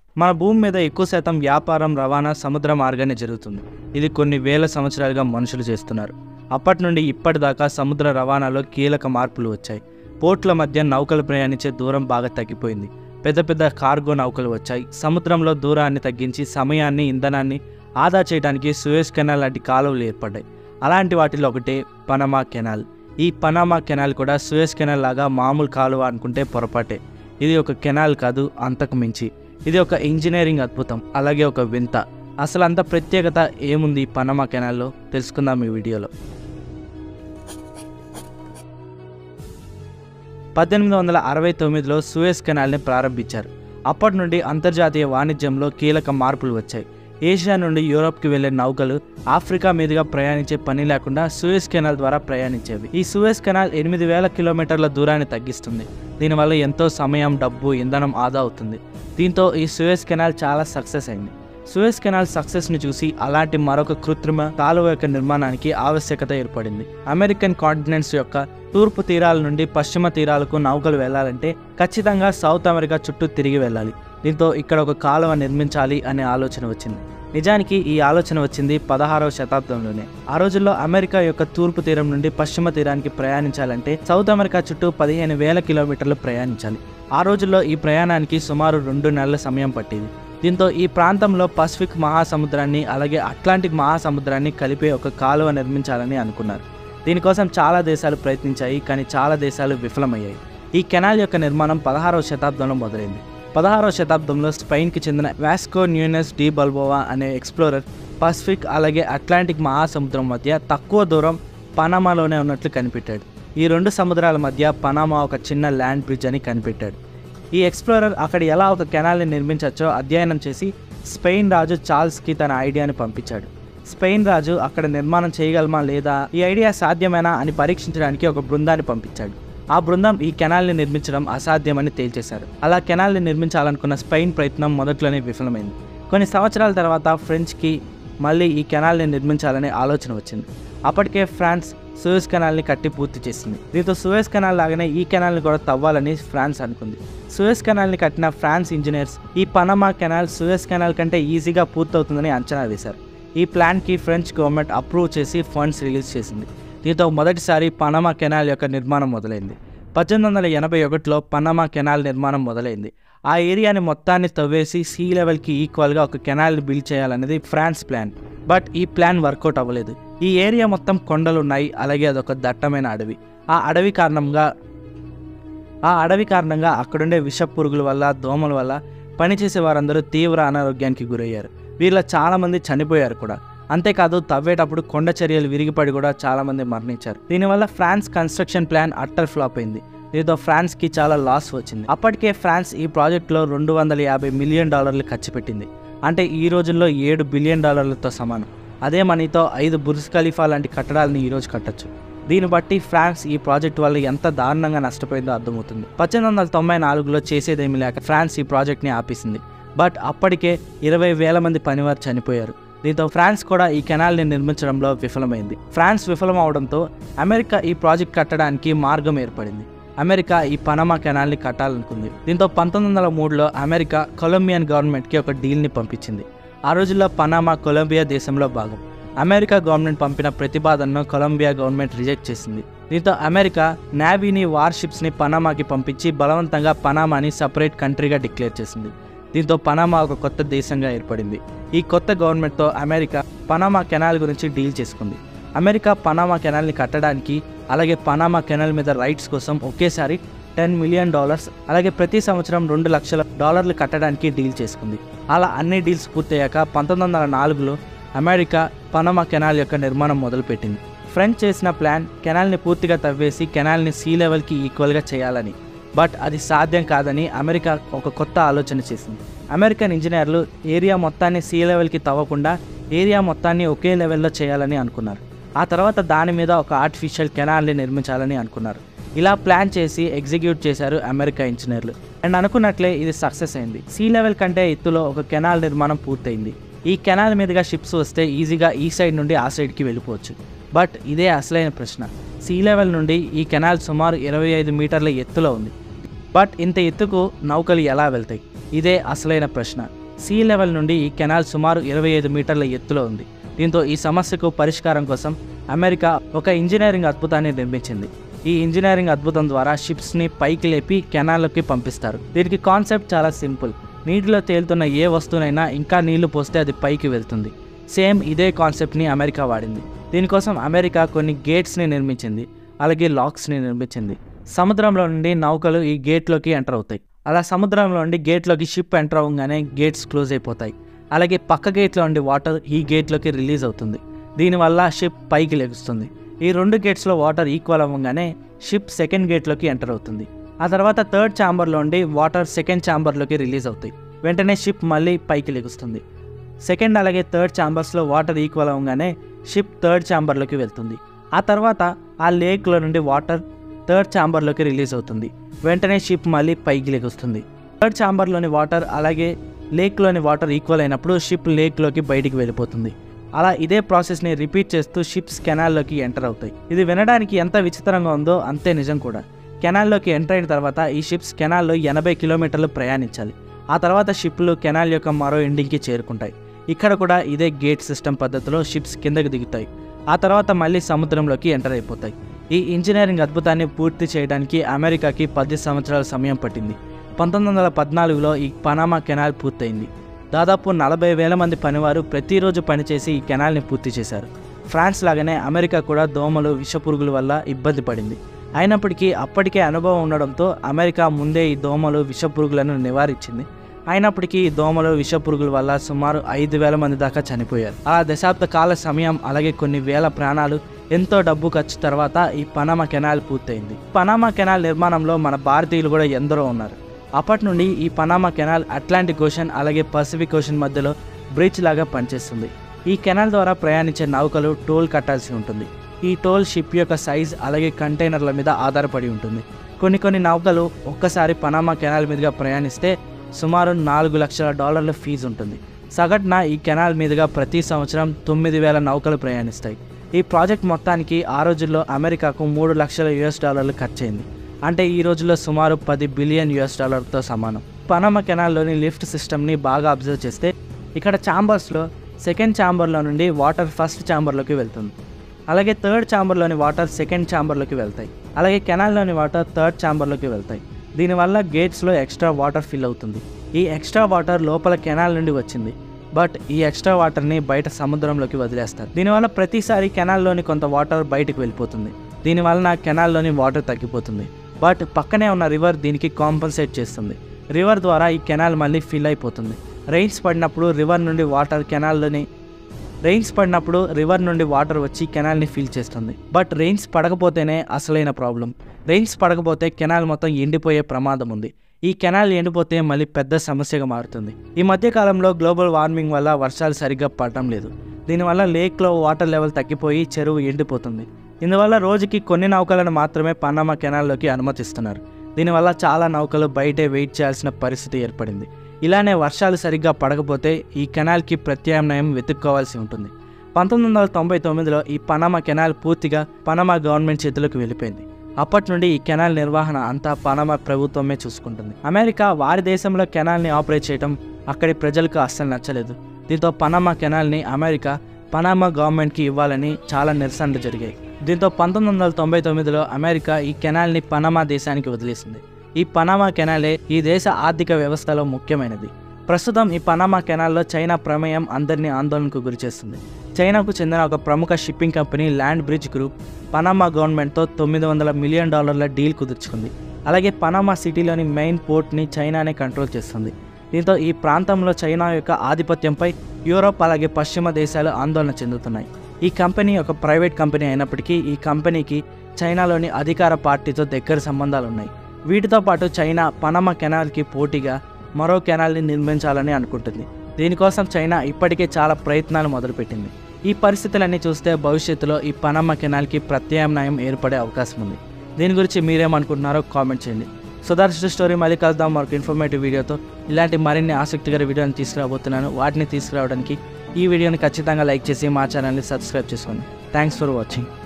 మన భూమి మీద ఎక్కువ శాతం వ్యాపారం రవాణా సముద్ర మార్గానే జరుగుతుంది ఇది కొన్ని వేల సంవత్సరాలుగా మనుషులు చేస్తున్నారు అప్పటి నుండి ఇప్పటిదాకా సముద్ర రవాణాలో కీలక మార్పులు వచ్చాయి పోర్ట్ల మధ్య నౌకలు ప్రయాణించే దూరం బాగా తగ్గిపోయింది పెద్ద పెద్ద కార్గో నౌకలు వచ్చాయి సముద్రంలో దూరాన్ని తగ్గించి సమయాన్ని ఇంధనాన్ని ఆదా చేయడానికి సూయజ్ కెనాల్ లాంటి కాలువలు ఏర్పడ్డాయి అలాంటి వాటిలో ఒకటే పనమా కెనాల్ ఈ పనామా కెనాల్ కూడా సూయజ్ కెనాల్ లాగా మామూలు కాలువ అనుకుంటే పొరపాటే ఇది ఒక కెనాల్ కాదు అంతకు మించి ఇది ఒక ఇంజనీరింగ్ అద్భుతం అలాగే ఒక వింత అసలు అంత ప్రత్యేకత ఏముంది ఈ పనమా కెనాల్లో తెలుసుకుందాం ఈ వీడియోలో పద్దెనిమిది వందల అరవై తొమ్మిదిలో సూయజ్ కెనాల్ని ప్రారంభించారు అప్పటి నుండి అంతర్జాతీయ వాణిజ్యంలో కీలక మార్పులు వచ్చాయి ఏషియా నుండి యూరోప్కి వెళ్లే నౌకలు ఆఫ్రికా మీదుగా ప్రయాణించే పని లేకుండా సూయజ్ కెనాల్ ద్వారా ప్రయాణించేవి ఈ సూయజ్ కెనాల్ ఎనిమిది వేల కిలోమీటర్ల దూరాన్ని తగ్గిస్తుంది దీనివల్ల ఎంతో సమయం డబ్బు ఇంధనం ఆదా అవుతుంది దీంతో ఈ సూయజ్ కెనాల్ చాలా సక్సెస్ అయింది సూయజ్ కెనాల్ సక్సెస్ని చూసి అలాంటి మరొక కృత్రిమ కాలువ యొక్క నిర్మాణానికి ఆవశ్యకత ఏర్పడింది అమెరికన్ కాంటినెంట్స్ యొక్క తూర్పు తీరాల నుండి పశ్చిమ తీరాలకు నౌకలు వెళ్ళాలంటే ఖచ్చితంగా సౌత్ అమెరికా చుట్టూ తిరిగి వెళ్ళాలి దీంతో ఇక్కడ ఒక కాలువ నిర్మించాలి అనే ఆలోచన వచ్చింది నిజానికి ఈ ఆలోచన వచ్చింది పదహారవ శతాబ్దంలోనే ఆ రోజుల్లో అమెరికా యొక్క తూర్పు తీరం నుండి పశ్చిమ తీరానికి ప్రయాణించాలంటే సౌత్ అమెరికా చుట్టూ పదిహేను వేల కిలోమీటర్లు ప్రయాణించాలి ఆ రోజుల్లో ఈ ప్రయాణానికి సుమారు రెండు నెలల సమయం పట్టేది దీంతో ఈ ప్రాంతంలో పసిఫిక్ మహాసముద్రాన్ని అలాగే అట్లాంటిక్ మహాసముద్రాన్ని కలిపే ఒక కాలువ నిర్మించాలని అనుకున్నారు దీనికోసం చాలా దేశాలు ప్రయత్నించాయి కానీ చాలా దేశాలు విఫలమయ్యాయి ఈ కెనాల్ యొక్క నిర్మాణం పదహారవ శతాబ్దంలో మొదలైంది పదహారవ శతాబ్దంలో స్పెయిన్కి చెందిన వాస్కో న్యూనెస్ డి బల్బోవా అనే ఎక్స్ప్లోరర్ పసిఫిక్ అలాగే అట్లాంటిక్ మహాసముద్రం మధ్య తక్కువ దూరం పనామాలోనే ఉన్నట్లు కనిపెట్టాడు ఈ రెండు సముద్రాల మధ్య పనామా ఒక చిన్న ల్యాండ్ బ్రిడ్జ్ అని కనిపెట్టాడు ఈ ఎక్స్ప్లోరర్ అక్కడ ఎలా ఒక కెనాల్ని నిర్మించవచ్చో అధ్యయనం చేసి స్పెయిన్ రాజు చార్ల్స్కి తన ఐడియాని పంపించాడు స్పెయిన్ రాజు అక్కడ నిర్మాణం చేయగలమా లేదా ఈ ఐడియా సాధ్యమేనా అని పరీక్షించడానికి ఒక బృందాన్ని పంపించాడు ఆ బృందం ఈ కెనాల్ని నిర్మించడం అసాధ్యమని తేల్చేశారు అలా కెనాల్ని నిర్మించాలనుకున్న స్పెయిన్ ప్రయత్నం మొదట్లోనే విఫలమైంది కొన్ని సంవత్సరాల తర్వాత ఫ్రెంచ్కి మళ్ళీ ఈ కెనాల్ని నిర్మించాలనే ఆలోచన వచ్చింది అప్పటికే ఫ్రాన్స్ సూయజ్ కెనాల్ని కట్టి పూర్తి చేసింది దీంతో సూయజ్ కెనాల్ లాగానే ఈ కెనాల్ని కూడా తవ్వాలని ఫ్రాన్స్ అనుకుంది సూయజ్ కెనాల్ని కట్టిన ఫ్రాన్స్ ఇంజనీర్స్ ఈ పనమా కెనాల్ సూయజ్ కెనాల్ కంటే ఈజీగా పూర్తవుతుందని అంచనా వేశారు ఈ ప్లాన్కి ఫ్రెంచ్ గవర్నమెంట్ అప్రూవ్ చేసి ఫండ్స్ రిలీజ్ చేసింది దీంతో మొదటిసారి పనమా కెనాల్ యొక్క నిర్మాణం మొదలైంది పద్దెనిమిది వందల ఎనభై ఒకటిలో పనమా కెనాల్ నిర్మాణం మొదలైంది ఆ ఏరియాని మొత్తాన్ని తవ్వేసి సీ లెవెల్కి ఈక్వల్గా ఒక కెనాల్ని బిల్డ్ చేయాలనేది ఫ్రాన్స్ ప్లాన్ బట్ ఈ ప్లాన్ వర్కౌట్ అవ్వలేదు ఈ ఏరియా మొత్తం కొండలు ఉన్నాయి అలాగే అదొక దట్టమైన అడవి ఆ అడవి కారణంగా ఆ అడవి కారణంగా అక్కడుండే విష పురుగుల వల్ల దోమల వల్ల పనిచేసే వారందరూ తీవ్ర అనారోగ్యానికి గురయ్యారు వీళ్ళ చాలామంది చనిపోయారు కూడా అంతేకాదు తవ్వేటప్పుడు కొండ చర్యలు విరిగిపడి కూడా చాలామంది మరణించారు దీనివల్ల France construction plan utter flop అయింది దీంతో ఫ్రాన్స్కి చాలా లాస్ వచ్చింది అప్పటికే ఫ్రాన్స్ ఈ ప్రాజెక్ట్లో రెండు వందల యాభై మిలియన్ డాలర్లు ఖర్చు పెట్టింది అంటే ఈ రోజుల్లో ఏడు బిలియన్ డాలర్లతో సమానం అదే మనీతో ఐదు బుర్జ్ ఖలీఫా లాంటి కట్టడాలను ఈరోజు కట్టొచ్చు దీన్ని బట్టి ఫ్రాన్స్ ఈ ప్రాజెక్ట్ వల్ల ఎంత దారుణంగా నష్టపోయిందో అర్థమవుతుంది పద్దెనిమిది వందల తొంభై నాలుగులో చేసేదేమీ లేక ఫ్రాన్స్ ఈ ప్రాజెక్ట్ని ఆపేసింది బట్ అప్పటికే ఇరవై వేల మంది పనివారు చనిపోయారు దీంతో ఫ్రాన్స్ కూడా ఈ కెనాల్ని నిర్మించడంలో విఫలమైంది ఫ్రాన్స్ విఫలం అవడంతో అమెరికా ఈ ప్రాజెక్ట్ కట్టడానికి మార్గం ఏర్పడింది అమెరికా ఈ పనమా కెనాల్ని కట్టాలనుకుంది దీంతో పంతొమ్మిది వందల మూడులో అమెరికా కొలంబియన్ గవర్నమెంట్కి ఒక డీల్ని పంపించింది ఆ రోజుల్లో పనామా కొలంబియా దేశంలో భాగం అమెరికా గవర్నమెంట్ పంపిన ప్రతిపాదనను కొలంబియా గవర్నమెంట్ రిజెక్ట్ చేసింది దీంతో అమెరికా నేవీని వార్షిప్స్ని పనామాకి పంపించి బలవంతంగా పనామాని సపరేట్ కంట్రీగా డిక్లేర్ చేసింది దీంతో పనామా ఒక కొత్త దేశంగా ఏర్పడింది ఈ కొత్త గవర్నమెంట్తో అమెరికా పనామా కెనాల్ గురించి డీల్ చేసుకుంది అమెరికా పనామా కెనాల్ని కట్టడానికి అలాగే పనామా కెనాల్ మీద రైట్స్ కోసం ఒకేసారి టెన్ మిలియన్ డాలర్స్ అలాగే ప్రతి సంవత్సరం రెండు లక్షల డాలర్లు కట్టడానికి డీల్ చేసుకుంది అలా అన్ని డీల్స్ పూర్తయ్యాక పంతొమ్మిది వందల నాలుగులో అమెరికా పనమా కెనాల్ యొక్క నిర్మాణం మొదలుపెట్టింది ఫ్రెంచ్ చేసిన ప్లాన్ కెనాల్ని పూర్తిగా తవ్వేసి కెనాల్ని సీ లెవెల్కి ఈక్వల్గా చేయాలని బట్ అది సాధ్యం కాదని అమెరికా ఒక కొత్త ఆలోచన చేసింది అమెరికన్ ఇంజనీర్లు ఏరియా మొత్తాన్ని సీ లెవెల్కి తవ్వకుండా ఏరియా మొత్తాన్ని ఒకే లెవెల్లో చేయాలని అనుకున్నారు ఆ తర్వాత దాని మీద ఒక ఆర్టిఫిషియల్ కెనాల్ని నిర్మించాలని అనుకున్నారు ఇలా ప్లాన్ చేసి ఎగ్జిక్యూట్ చేశారు అమెరికా ఇంజనీర్లు అండ్ అనుకున్నట్లే ఇది సక్సెస్ అయింది సీ లెవెల్ కంటే ఎత్తులో ఒక కెనాల్ నిర్మాణం పూర్తయింది ఈ కెనాల్ మీదుగా షిప్స్ వస్తే ఈజీగా ఈ సైడ్ నుండి ఆ సైడ్కి వెళ్ళిపోవచ్చు బట్ ఇదే అసలైన ప్రశ్న సీ లెవెల్ నుండి ఈ కెనాల్ సుమారు ఇరవై ఐదు మీటర్ల ఎత్తులో ఉంది బట్ ఇంత ఎత్తుకు నౌకలు ఎలా వెళ్తాయి ఇదే అసలైన ప్రశ్న సీ లెవెల్ నుండి ఈ కెనాల్ సుమారు ఇరవై ఐదు మీటర్ల ఎత్తులో ఉంది దీంతో ఈ సమస్యకు పరిష్కారం కోసం అమెరికా ఒక ఇంజనీరింగ్ అద్భుతాన్ని నిర్మించింది ఈ ఇంజనీరింగ్ అద్భుతం ద్వారా షిప్స్ని పైకి లేపి కెనాల్లోకి పంపిస్తారు దీనికి కాన్సెప్ట్ చాలా సింపుల్ నీటిలో తేలుతున్న ఏ వస్తువునైనా ఇంకా నీళ్లు పోస్తే అది పైకి వెళ్తుంది సేమ్ ఇదే కాన్సెప్ట్ని అమెరికా వాడింది దీనికోసం అమెరికా కొన్ని గేట్స్ని నిర్మించింది అలాగే లాక్స్ని నిర్మించింది సముద్రంలో నుండి నౌకలు ఈ గేట్లోకి ఎంటర్ అవుతాయి అలా సముద్రంలో నుండి గేట్లోకి షిప్ ఎంటర్ అవ్వగానే గేట్స్ క్లోజ్ అయిపోతాయి అలాగే పక్క గేట్లో ఉండి వాటర్ ఈ గేట్లోకి రిలీజ్ అవుతుంది దీనివల్ల షిప్ పైకి లెగుస్తుంది ఈ రెండు గేట్స్లో వాటర్ ఈక్వల్ అవ్వగానే షిప్ సెకండ్ గేట్లోకి ఎంటర్ అవుతుంది ఆ తర్వాత థర్డ్ ఛాంబర్లో ఉండి వాటర్ సెకండ్ ఛాంబర్లోకి రిలీజ్ అవుతాయి వెంటనే షిప్ మళ్ళీ పైకి లెగుస్తుంది సెకండ్ అలాగే థర్డ్ ఛాంబర్స్లో వాటర్ ఈక్వల్ అవ్వగానే షిప్ థర్డ్ ఛాంబర్లోకి వెళ్తుంది ఆ తర్వాత ఆ లేక్లో నుండి వాటర్ థర్డ్ ఛాంబర్లోకి రిలీజ్ అవుతుంది వెంటనే షిప్ మళ్ళీ పైకి లెగుస్తుంది థర్డ్ ఛాంబర్లోని వాటర్ అలాగే లేక్లోని వాటర్ ఈక్వల్ అయినప్పుడు షిప్ లేక్లోకి బయటికి వెళ్ళిపోతుంది అలా ఇదే ప్రాసెస్ని రిపీట్ చేస్తూ షిప్స్ కెనాల్లోకి ఎంటర్ అవుతాయి ఇది వినడానికి ఎంత విచిత్రంగా ఉందో అంతే నిజం కూడా కెనాల్లోకి ఎంటర్ అయిన తర్వాత ఈ షిప్స్ కెనాల్లో ఎనభై కిలోమీటర్లు ప్రయాణించాలి ఆ తర్వాత షిప్లు కెనాల్ యొక్క మరో ఎండింగ్కి చేరుకుంటాయి ఇక్కడ కూడా ఇదే గేట్ సిస్టమ్ పద్ధతిలో షిప్స్ కిందకి దిగుతాయి ఆ తర్వాత మళ్ళీ సముద్రంలోకి ఎంటర్ అయిపోతాయి ఈ ఇంజనీరింగ్ అద్భుతాన్ని పూర్తి చేయడానికి అమెరికాకి పది సంవత్సరాల సమయం పట్టింది పంతొమ్మిది వందల పద్నాలుగులో ఈ పనామా కెనాల్ పూర్తయింది దాదాపు నలభై వేల మంది పనివారు ప్రతిరోజు పనిచేసి ఈ కెనాల్ని పూర్తి చేశారు ఫ్రాన్స్ లాగానే అమెరికా కూడా దోమలు విషపురుగుల వల్ల ఇబ్బంది పడింది అయినప్పటికీ అప్పటికే అనుభవం ఉండడంతో అమెరికా ముందే ఈ దోమలు విషపురుగులను నివారించింది అయినప్పటికీ ఈ దోమలు విషపురుగుల వల్ల సుమారు ఐదు వేల మంది దాకా చనిపోయారు ఆ దశాబ్ద కాల సమయం అలాగే కొన్ని వేల ప్రాణాలు ఎంతో డబ్బు ఖర్చు తర్వాత ఈ పనామా కెనాల్ పూర్తయింది పనామా కెనాల్ నిర్మాణంలో మన భారతీయులు కూడా ఎందరో ఉన్నారు అప్పటి నుండి ఈ పనామా కెనాల్ అట్లాంటిక్ ఓషన్ అలాగే పసిఫిక్ ఓషన్ మధ్యలో బ్రిడ్జ్ లాగా పనిచేస్తుంది ఈ కెనాల్ ద్వారా ప్రయాణించే నౌకలు టోల్ కట్టాల్సి ఉంటుంది ఈ టోల్ షిప్ యొక్క సైజ్ అలాగే కంటైనర్ల మీద ఆధారపడి ఉంటుంది కొన్ని కొన్ని నౌకలు ఒక్కసారి పనామా కెనాల్ మీదుగా ప్రయాణిస్తే సుమారు నాలుగు లక్షల డాలర్ల ఫీజు ఉంటుంది సగటున ఈ కెనాల్ మీదుగా ప్రతి సంవత్సరం తొమ్మిది వేల నౌకలు ప్రయాణిస్తాయి ఈ ప్రాజెక్ట్ మొత్తానికి ఆ రోజుల్లో అమెరికాకు మూడు లక్షల యుఎస్ డాలర్లు ఖర్చయింది అంటే ఈ రోజుల్లో సుమారు పది బిలియన్ యుఎస్ డాలర్తో సమానం పనామా కెనాల్లోని లిఫ్ట్ సిస్టమ్ని బాగా అబ్జర్వ్ చేస్తే ఇక్కడ ఛాంబర్స్లో సెకండ్ ఛాంబర్లో నుండి వాటర్ ఫస్ట్ ఛాంబర్లోకి వెళ్తుంది అలాగే థర్డ్ ఛాంబర్లోని వాటర్ సెకండ్ ఛాంబర్లోకి వెళ్తాయి అలాగే కెనాల్లోని వాటర్ థర్డ్ ఛాంబర్లోకి వెళ్తాయి దీనివల్ల గేట్స్లో ఎక్స్ట్రా వాటర్ ఫిల్ అవుతుంది ఈ ఎక్స్ట్రా వాటర్ లోపల కెనాల్ నుండి వచ్చింది బట్ ఈ ఎక్స్ట్రా వాటర్ని బయట సముద్రంలోకి వదిలేస్తారు దీనివల్ల ప్రతిసారి కెనాల్లోని కొంత వాటర్ బయటకు వెళ్ళిపోతుంది దీనివలన కెనాల్లోని వాటర్ తగ్గిపోతుంది బట్ పక్కనే ఉన్న రివర్ దీనికి కాంపన్సేట్ చేస్తుంది రివర్ ద్వారా ఈ కెనాల్ మళ్ళీ ఫిల్ అయిపోతుంది రైన్స్ పడినప్పుడు రివర్ నుండి వాటర్ కెనాల్లోని రెయిన్స్ పడినప్పుడు రివర్ నుండి వాటర్ వచ్చి కెనాల్ని ఫిల్ చేస్తుంది బట్ రెయిన్స్ పడకపోతేనే అసలైన ప్రాబ్లం రెయిన్స్ పడకపోతే కెనాల్ మొత్తం ఎండిపోయే ప్రమాదం ఉంది ఈ కెనాల్ ఎండిపోతే మళ్ళీ పెద్ద సమస్యగా మారుతుంది ఈ మధ్య కాలంలో గ్లోబల్ వార్మింగ్ వల్ల వర్షాలు సరిగ్గా పడటం లేదు దీనివల్ల లేక్లో వాటర్ లెవెల్ తగ్గిపోయి చెరువు ఎండిపోతుంది ఇందువల్ల రోజుకి కొన్ని నౌకలను మాత్రమే పనామా కెనాల్లోకి అనుమతిస్తున్నారు దీనివల్ల చాలా నౌకలు బయటే వెయిట్ చేయాల్సిన పరిస్థితి ఏర్పడింది ఇలానే వర్షాలు సరిగ్గా పడకపోతే ఈ కెనాల్కి ప్రత్యామ్నాయం వెతుక్కోవాల్సి ఉంటుంది పంతొమ్మిది వందల తొంభై తొమ్మిదిలో ఈ పనామా కెనాల్ పూర్తిగా పనామా గవర్నమెంట్ చేతులకు వెళ్ళిపోయింది అప్పటి నుండి ఈ కెనాల్ నిర్వహణ అంతా పనామా ప్రభుత్వమే చూసుకుంటుంది అమెరికా వారి దేశంలో కెనాల్ని ఆపరేట్ చేయడం అక్కడి ప్రజలకు అస్సలు నచ్చలేదు దీంతో పనామా కెనాల్ని అమెరికా పనామా గవర్నమెంట్కి ఇవ్వాలని చాలా నిరసనలు జరిగాయి దీంతో పంతొమ్మిది వందల తొంభై తొమ్మిదిలో అమెరికా ఈ కెనాల్ని పనామా దేశానికి వదిలేసింది ఈ పనామా కెనాలే ఈ దేశ ఆర్థిక వ్యవస్థలో ముఖ్యమైనది ప్రస్తుతం ఈ పనామా కెనాల్లో చైనా ప్రమేయం అందరినీ ఆందోళనకు గురిచేస్తుంది చైనాకు చెందిన ఒక ప్రముఖ shipping company land bridge group Panama గవర్నమెంట్తో తొమ్మిది వందల మిలియన్ డాలర్ల డీల్ కుదుర్చుకుంది అలాగే పనామా సిటీలోని మెయిన్ పోర్ట్ని చైనానే కంట్రోల్ చేస్తుంది దీంతో ఈ ప్రాంతంలో చైనా యొక్క ఆధిపత్యంపై యూరోప్ అలాగే పశ్చిమ దేశాలు ఆందోళన చెందుతున్నాయి ఈ కంపెనీ ఒక ప్రైవేట్ కంపెనీ అయినప్పటికీ ఈ కంపెనీకి చైనాలోని అధికార పార్టీతో దగ్గర సంబంధాలు ఉన్నాయి వీటితో పాటు చైనా పనామా కెనాల్కి పోటీగా మరో కెనాల్ని నిర్మించాలని అనుకుంటుంది దీనికోసం చైనా ఇప్పటికే చాలా ప్రయత్నాలు మొదలుపెట్టింది ఈ పరిస్థితులన్నీ చూస్తే భవిష్యత్తులో ఈ పనామా కెనాల్కి ప్రత్యామ్నాయం ఏర్పడే అవకాశం ఉంది దీని గురించి మీరేమనుకుంటున్నారో కామెంట్ చేయండి సుదర్శ స్టోరీ మళ్ళీ కలుద్దాం మరొక ఇన్ఫర్మేటివ్ వీడియోతో ఇలాంటి మరిన్ని ఆసక్తికర వీడియోని తీసుకురాబోతున్నాను వాటిని తీసుకురావడానికి ఈ వీడియోని ఖచ్చితంగా లైక్ చేసి మా ఛానల్ని సబ్స్క్రైబ్ చేసుకోండి థ్యాంక్స్ ఫర్ వాచింగ్